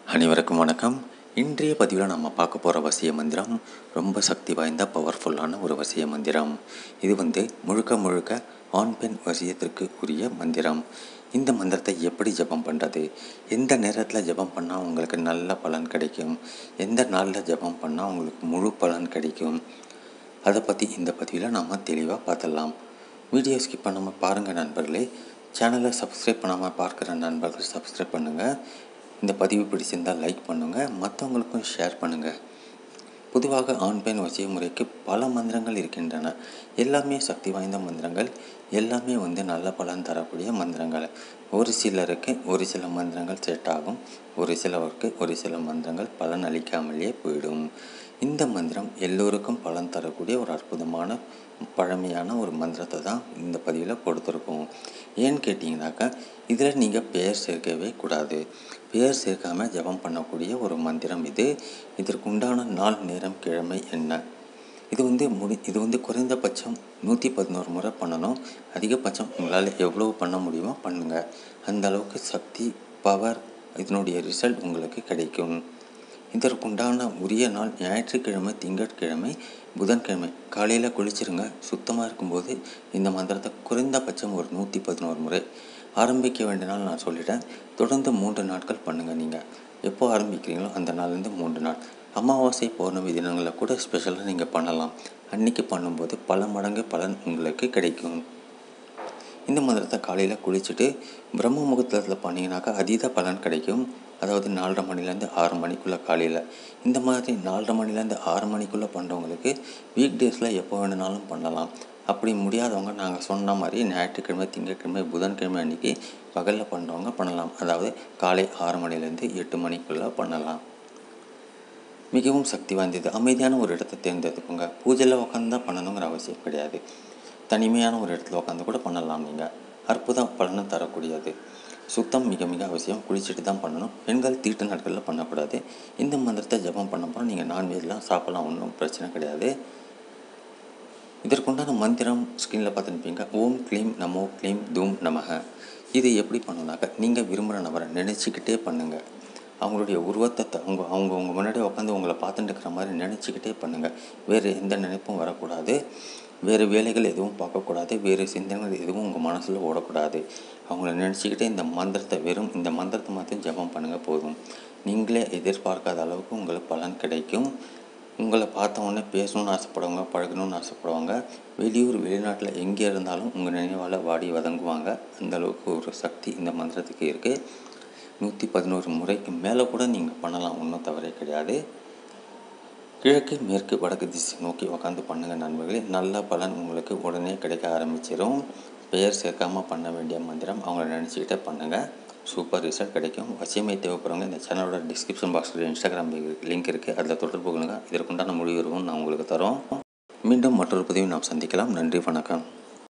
அனைவருக்கும் வணக்கம் இன்றைய பதிவில் நம்ம பார்க்க போகிற வசிய மந்திரம் ரொம்ப சக்தி வாய்ந்த பவர்ஃபுல்லான ஒரு வசிய மந்திரம் இது வந்து முழுக்க முழுக்க ஆண் பெண் வசியத்திற்கு உரிய மந்திரம் இந்த மந்திரத்தை எப்படி ஜெபம் பண்ணுறது எந்த நேரத்தில் ஜெபம் பண்ணால் உங்களுக்கு நல்ல பலன் கிடைக்கும் எந்த நாளில் ஜெபம் பண்ணால் உங்களுக்கு முழு பலன் கிடைக்கும் அதை பற்றி இந்த பதிவில் நாம் தெளிவாக பார்த்துடலாம் வீடியோ ஸ்கிப் பண்ணாமல் பாருங்கள் நண்பர்களே சேனலை சப்ஸ்கிரைப் பண்ணாமல் பார்க்குற நண்பர்கள் சப்ஸ்கிரைப் பண்ணுங்கள் இந்த பதிவு பிடிச்சிருந்தால் லைக் பண்ணுங்கள் மற்றவங்களுக்கும் ஷேர் பண்ணுங்கள் பொதுவாக ஆண் பெண் வசிய முறைக்கு பல மந்திரங்கள் இருக்கின்றன எல்லாமே சக்தி வாய்ந்த மந்திரங்கள் எல்லாமே வந்து நல்ல பலன் தரக்கூடிய மந்திரங்கள் ஒரு சிலருக்கு ஒரு சில மந்திரங்கள் செட் ஆகும் ஒரு சிலருக்கு ஒரு சில மந்திரங்கள் பலன் அளிக்காமலேயே போயிடும் இந்த மந்திரம் எல்லோருக்கும் பலன் தரக்கூடிய ஒரு அற்புதமான பழமையான ஒரு மந்திரத்தை தான் இந்த பதிவில் கொடுத்துருக்கோம் ஏன்னு கேட்டிங்கனாக்கா இதில் நீங்கள் பெயர் சேர்க்கவே கூடாது பெயர் சேர்க்காமல் ஜபம் பண்ணக்கூடிய ஒரு மந்திரம் இது இதற்கு உண்டான நாள் நேரம் கிழமை என்ன இது வந்து முடி இது வந்து குறைந்தபட்சம் நூற்றி பதினோரு முறை பண்ணணும் அதிகபட்சம் உங்களால் எவ்வளோ பண்ண முடியுமோ பண்ணுங்கள் அந்த அளவுக்கு சக்தி பவர் இதனுடைய ரிசல்ட் உங்களுக்கு கிடைக்கும் இதற்குண்டான உரிய நாள் ஞாயிற்றுக்கிழமை திங்கட்கிழமை புதன்கிழமை காலையில் குளிச்சிருங்க சுத்தமாக இருக்கும்போது இந்த மந்திரத்தை குறைந்தபட்சம் ஒரு நூற்றி பதினோரு முறை ஆரம்பிக்க வேண்டிய நாள் நான் சொல்லிட்டேன் தொடர்ந்து மூன்று நாட்கள் பண்ணுங்கள் நீங்கள் எப்போ ஆரம்பிக்கிறீங்களோ அந்த நாள்லேருந்து மூன்று நாள் அமாவாசை பௌர்ணமி தினங்களில் கூட ஸ்பெஷலாக நீங்கள் பண்ணலாம் அன்னைக்கு பண்ணும்போது பல மடங்கு பலன் உங்களுக்கு கிடைக்கும் இந்த மந்திரத்தை காலையில் குளிச்சுட்டு பிரம்ம முகூர்த்தத்தில் பண்ணிங்கனாக்கா அதீத பலன் கிடைக்கும் அதாவது நாலரை மணிலேருந்து ஆறு மணிக்குள்ளே காலையில் இந்த மாதிரி நாலரை மணிலேருந்து ஆறு மணிக்குள்ளே பண்ணுறவங்களுக்கு வீக் டேஸில் எப்போ வேணுனாலும் பண்ணலாம் அப்படி முடியாதவங்க நாங்கள் சொன்ன மாதிரி ஞாயிற்றுக்கிழமை திங்கட்கிழமை புதன்கிழமை அன்றைக்கி பகலில் பண்ணுறவங்க பண்ணலாம் அதாவது காலை ஆறு மணிலேருந்து எட்டு மணிக்குள்ளே பண்ணலாம் மிகவும் சக்தி வாய்ந்தது அமைதியான ஒரு இடத்தை தேர்ந்தெடுத்துக்கோங்க பூஜையில் உட்காந்து தான் பண்ணணுங்கிற அவசியம் கிடையாது தனிமையான ஒரு இடத்துல உட்காந்து கூட பண்ணலாம் நீங்கள் அற்புத பலனை தரக்கூடியது சுத்தம் மிக மிக அவசியம் குளிச்சுட்டு தான் பண்ணணும் பெண்கள் தீட்டு நாட்களில் பண்ணக்கூடாது இந்த மந்திரத்தை ஜபம் பண்ண போனால் நீங்கள் நான்வெஜ்லாம் சாப்பிடலாம் ஒன்றும் பிரச்சனை கிடையாது இதற்குண்டான மந்திரம் ஸ்க்ரீனில் பார்த்துருப்பீங்க ஓம் க்ளீம் நமோ க்ளீம் தூம் நமக இது எப்படி பண்ணணுனாக்க நீங்கள் விரும்புகிற நபரை நினச்சிக்கிட்டே பண்ணுங்கள் அவங்களுடைய உருவத்தை அவங்க அவங்க உங்கள் முன்னாடி உட்காந்து உங்களை பார்த்துட்டு இருக்கிற மாதிரி நினச்சிக்கிட்டே பண்ணுங்கள் வேறு எந்த நினைப்பும் வரக்கூடாது வேறு வேலைகள் எதுவும் பார்க்கக்கூடாது வேறு சிந்தனைகள் எதுவும் உங்கள் மனசில் ஓடக்கூடாது அவங்கள நினச்சிக்கிட்டே இந்த மந்திரத்தை வெறும் இந்த மந்திரத்தை மாத்திரம் ஜபம் பண்ணுங்கள் போதும் நீங்களே எதிர்பார்க்காத அளவுக்கு உங்களுக்கு பலன் கிடைக்கும் உங்களை பார்த்த உடனே பேசணும்னு ஆசைப்படுவாங்க பழகணும்னு ஆசைப்படுவாங்க வெளியூர் வெளிநாட்டில் எங்கே இருந்தாலும் உங்கள் நினைவால் வாடி வதங்குவாங்க அந்த அளவுக்கு ஒரு சக்தி இந்த மந்திரத்துக்கு இருக்குது நூற்றி பதினோரு முறைக்கு மேலே கூட நீங்கள் பண்ணலாம் ஒன்றும் தவறே கிடையாது கிழக்கு மேற்கு வடக்கு திசை நோக்கி உக்காந்து பண்ணுங்கள் நண்பர்களே நல்ல பலன் உங்களுக்கு உடனே கிடைக்க ஆரம்பிச்சிடும் பெயர் சேர்க்காமல் பண்ண வேண்டிய மந்திரம் அவங்கள நினச்சிக்கிட்டே பண்ணுங்கள் சூப்பர் ரிசல்ட் கிடைக்கும் வசியமை தேவைப்படுறவங்க இந்த சேனலோட டிஸ்கிரிப்ஷன் பாக்ஸில் இன்ஸ்டாகிராம் லிங்க் இருக்குது அதில் தொடர்பு கொள்ளுங்கள் இதற்குண்டான முடிவுறுவும் நான் உங்களுக்கு தரோம் மீண்டும் மற்றொரு பதிவை நாம் சந்திக்கலாம் நன்றி வணக்கம்